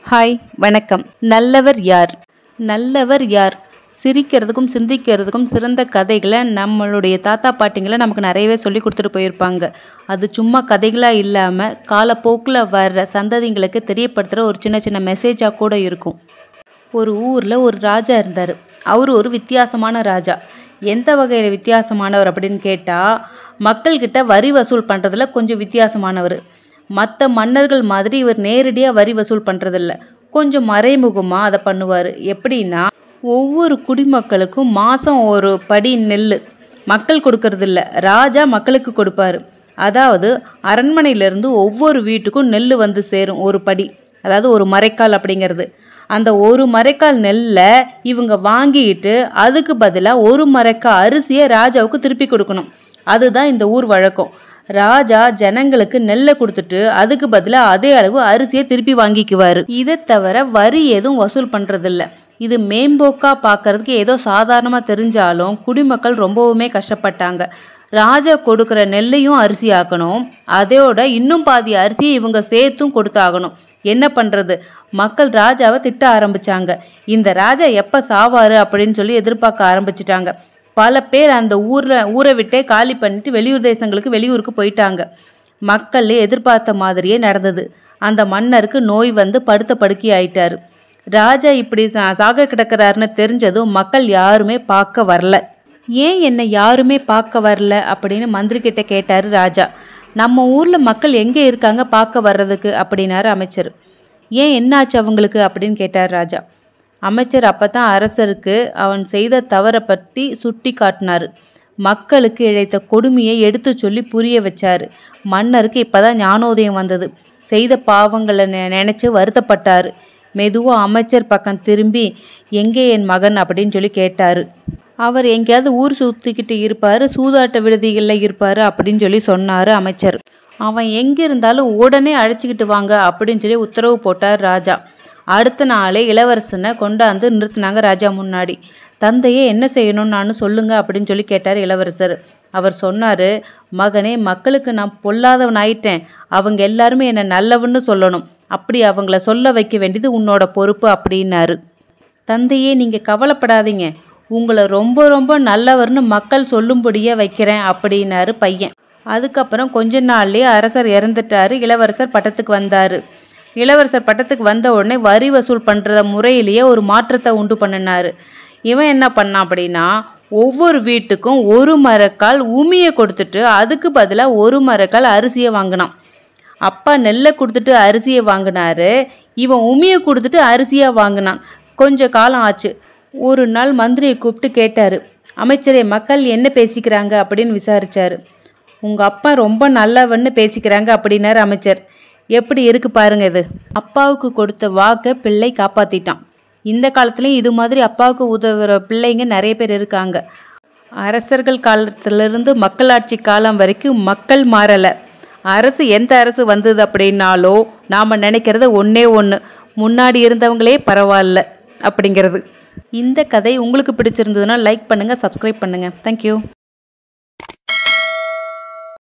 hi வணக்கம் நல்லவர் யார் நல்லவர் யார் சிரிக்கிறதுக்கும் சிந்திக்கிறதுக்கும் சிறந்த கதைகளை நம்மளுடைய தாத்தா பாட்டிங்களை நமக்கு நிறையவே சொல்லி கொடுத்துட்டு போயிருப்பாங்க அது சும்மா கதைகளாக இல்லாமல் காலப்போக்கில் வர்ற சந்ததிங்களுக்கு தெரியப்படுத்துகிற ஒரு சின்ன சின்ன மெசேஜாக கூட இருக்கும் ஒரு ஊரில் ஒரு ராஜா இருந்தார் அவர் ஒரு வித்தியாசமான ராஜா எந்த வகையில் வித்தியாசமானவர் அப்படின்னு கேட்டால் மக்கள்கிட்ட வரி வசூல் பண்ணுறதுல கொஞ்சம் வித்தியாசமானவர் மற்ற மன்னர்கள் மாதிரி இவர் நேரடியாக வரி வசூல் பண்ணுறதில்ல கொஞ்சம் மறைமுகமாக அதை பண்ணுவார் எப்படின்னா ஒவ்வொரு குடிமக்களுக்கும் மாதம் ஒரு படி நெல் மக்கள் கொடுக்கறதில்ல ராஜா மக்களுக்கு கொடுப்பாரு அதாவது அரண்மனையிலேருந்து ஒவ்வொரு வீட்டுக்கும் நெல் வந்து சேரும் ஒரு படி அதாவது ஒரு மரைக்கால் அப்படிங்கிறது அந்த ஒரு மரைக்கால் நெல்லை இவங்க வாங்கிட்டு அதுக்கு பதிலாக ஒரு மரைக்கால் அரிசியை ராஜாவுக்கு திருப்பி கொடுக்கணும் அதுதான் இந்த ஊர் வழக்கம் ராஜா ஜனங்களுக்கு நெல்லை கொடுத்துட்டு அதுக்கு பதிலாக அதே அளவு அரிசியை திருப்பி வாங்கிக்குவார் இதை தவிர வரி எதுவும் வசூல் பண்ணுறதில்ல இது மேம்போக்கா பார்க்கறதுக்கு ஏதோ சாதாரணமாக தெரிஞ்சாலும் குடிமக்கள் ரொம்பவுமே கஷ்டப்பட்டாங்க ராஜா கொடுக்குற நெல்லையும் அரிசி ஆக்கணும் அதோட இன்னும் பாதி அரிசியை இவங்க சேர்த்தும் கொடுத்தாகணும் என்ன பண்ணுறது மக்கள் ராஜாவை திட்ட ஆரம்பிச்சாங்க இந்த ராஜா எப்போ சாவாரு அப்படின்னு சொல்லி எதிர்பார்க்க ஆரம்பிச்சிட்டாங்க பல பேர் அந்த ஊரில் ஊரை விட்டே காலி பண்ணிட்டு வெளியூர் தேசங்களுக்கு வெளியூருக்கு போயிட்டாங்க மக்கள் எதிர்பார்த்த மாதிரியே நடந்தது அந்த மன்னருக்கு நோய் வந்து படுத்த படுக்கை ஆயிட்டாரு ராஜா இப்படி சா- சாக கிடக்கிறாருன்னு தெரிஞ்சதும் மக்கள் யாருமே பார்க்க வரல ஏன் என்னை யாருமே பார்க்க வரல அப்படின்னு மந்திரி கிட்ட கேட்டாரு ராஜா நம்ம ஊர்ல மக்கள் எங்கே இருக்காங்க பார்க்க வர்றதுக்கு அப்படின்னாரு அமைச்சர் ஏன் என்னாச்சு அவங்களுக்கு அப்படின்னு கேட்டார் ராஜா அமைச்சர் அப்பதான் அரசருக்கு அவன் செய்த தவறை பற்றி சுட்டி காட்டினாரு மக்களுக்கு இழைத்த கொடுமையை எடுத்து சொல்லி புரிய வச்சாரு மன்னருக்கு இப்பதான் ஞானோதயம் வந்தது செய்த பாவங்களை நெ- நினைச்சு வருத்தப்பட்டாரு மெதுவா அமைச்சர் பக்கம் திரும்பி எங்கே என் மகன் அப்படின்னு சொல்லி கேட்டாரு அவர் எங்கேயாவது ஊர் சுற்றிக்கிட்டு இருப்பாரு சூதாட்ட விடுதிகளில் இருப்பாரு அப்படின்னு சொல்லி சொன்னாரு அமைச்சர் அவன் எங்கே இருந்தாலும் உடனே அழைச்சிக்கிட்டு வாங்க அப்படின்னு சொல்லி உத்தரவு போட்டார் ராஜா அடுத்த நாளே இளவரசனை கொண்டாந்து நிறுத்தினாங்க ராஜா முன்னாடி தந்தையே என்ன செய்யணும்னு நான் சொல்லுங்க அப்படின்னு சொல்லி கேட்டார் இளவரசர் அவர் சொன்னாரு மகனே மக்களுக்கு நான் பொல்லாதவன் ஆயிட்டேன் அவங்க எல்லாருமே என்னை நல்லவன்னு சொல்லணும் அப்படி அவங்கள சொல்ல வைக்க வேண்டியது உன்னோட பொறுப்பு அப்படின்னாரு தந்தையே நீங்கள் கவலைப்படாதீங்க உங்களை ரொம்ப ரொம்ப நல்லவர்னு மக்கள் சொல்லும்படியே வைக்கிறேன் அப்படின்னாரு பையன் அதுக்கப்புறம் கொஞ்ச நாள்லயே அரசர் இறந்துட்டாரு இளவரசர் பட்டத்துக்கு வந்தாரு இளவரசர் பட்டத்துக்கு வந்த உடனே வரி வசூல் பண்ணுற முறையிலேயே ஒரு மாற்றத்தை உண்டு பண்ணினாரு இவன் என்ன பண்ணான் அப்படின்னா ஒவ்வொரு வீட்டுக்கும் ஒரு மரக்கால் உமியை கொடுத்துட்டு அதுக்கு பதிலாக ஒரு மரக்கால் அரிசியை வாங்கினான் அப்பா நெல்லை கொடுத்துட்டு அரிசியை வாங்கினாரு இவன் உமியை கொடுத்துட்டு அரிசியாக வாங்கினான் கொஞ்ச காலம் ஆச்சு ஒரு நாள் மந்திரியை கூப்பிட்டு கேட்டாரு அமைச்சரே மக்கள் என்ன பேசிக்கிறாங்க அப்படின்னு விசாரிச்சாரு உங்க அப்பா ரொம்ப நல்லவன்னு பேசிக்கிறாங்க அப்படின்னாரு அமைச்சர் எப்படி இருக்கு பாருங்க இது அப்பாவுக்கு கொடுத்த வாக்கை பிள்ளை காப்பாத்திட்டான் இந்த காலத்துலயும் இது மாதிரி அப்பாவுக்கு உதவுற பிள்ளைங்க நிறைய பேர் இருக்காங்க அரசர்கள் காலத்திலிருந்து மக்களாட்சி காலம் வரைக்கும் மக்கள் மாறலை அரசு எந்த அரசு வந்தது அப்படின்னாலோ நாம் நினைக்கிறது ஒன்றே ஒன்று முன்னாடி இருந்தவங்களே பரவாயில்ல அப்படிங்கிறது இந்த கதை உங்களுக்கு பிடிச்சிருந்ததுன்னா லைக் பண்ணுங்கள் சப்ஸ்கிரைப் பண்ணுங்கள் தேங்க்யூ